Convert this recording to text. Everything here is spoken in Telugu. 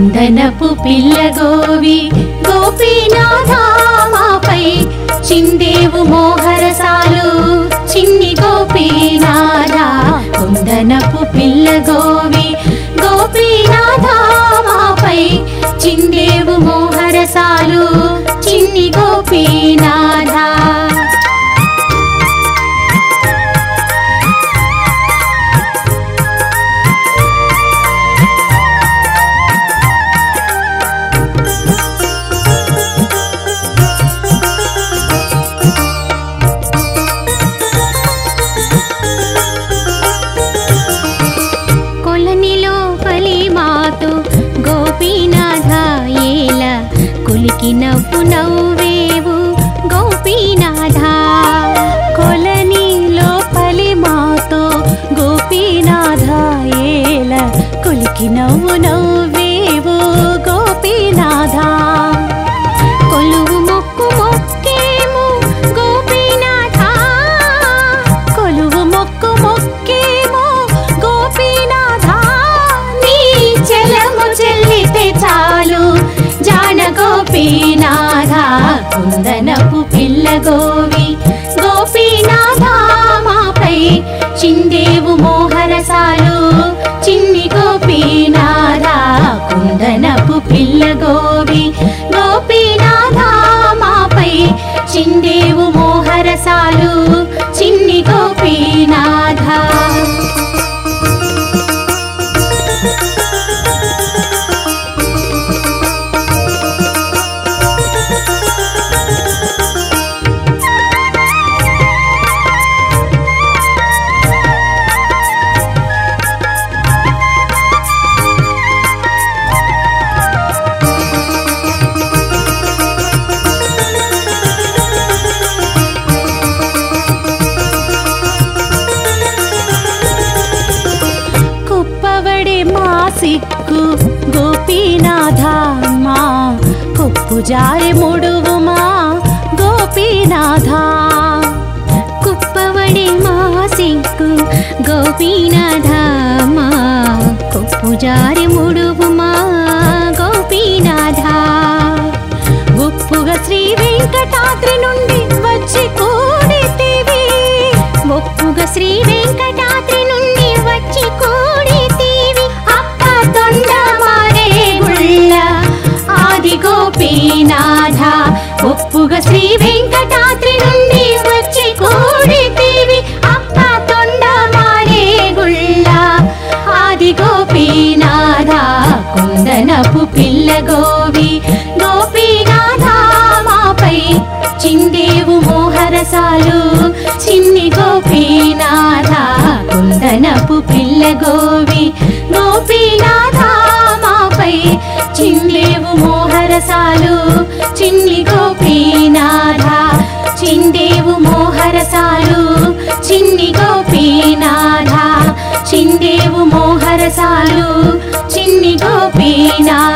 కుందనపు పిల్ల గోవి గోపీనాథామాపై చిందేవు మోహరసాలు చిన్ని గోపీనాథ కుందనపు పిల్ల గోవి గోపీనాథామాపై చిందేవు మోహరసాలు చిన్ని గోపీనాథ కొలనిలో పలి మాతో గోపీనాథ ఏల కులికి నవ్వు నవ్వేవు గోపీనాథ కొలనిలో పలి మాతో గోపీనాథ ఏల కులికి నవ్వు నవ్వేవు గోపీనాథ కొలువు మొక్కు మొక్కేము గోపీనాథ కొలువు మొక్కు మొక్కేము గోపీనాథ నీ చెలము చెల్లితే చాలు జాన గోపీనాథ కుందనపు పిల్ల గోవి గోపీనాథ మాపై చిందేవు మోహరసాలు చిన్ని గోపీనాథ కుందనపు పిల్ల గోవి గోపీనాథ మాపై చిందేవు మోహరసాలు చిన్ని గోపీనాథ కుప్పవడే మా సిక్కు గోపీనాథ మా కుప్పు జారి ముడువు మా గోపీనాథ కుప్పవడే మా సిక్కు గోపీనాథ మా కుప్పు జారి ముడువు మా గోపీనాథ ఉప్పుగా శ్రీ వెంకటాద్రి నుండి వచ్చి కూడితివి ఒప్పుగా శ్రీ వెంకటాద్రి నుండి వచ్చి కూడితివి అక్క తొండ మారే గుళ్ళ ఆది గోపీనాథ ఒప్పుగా శ్రీ వెంకటాద్రి నుండి వచ్చి కూడితివి అక్క తొండ మారే గుళ్ళ ఆది గోపీనాథ కుందనపు పిల్ల గోవి గోపీనాథ మాపై చిందేవు మోహరసాలు చిన్ని గోపీనాథ కుందనపు పిల్ల గోవి గోపీనాథ మాపై చిందేవు మోహరసాలు చిన్ని గోపీనాథ చిందేవు మోహరసాలు చిన్ని గోపీనాథ చిందేవు మోహరసాలు చిన్ని గోపీనాథ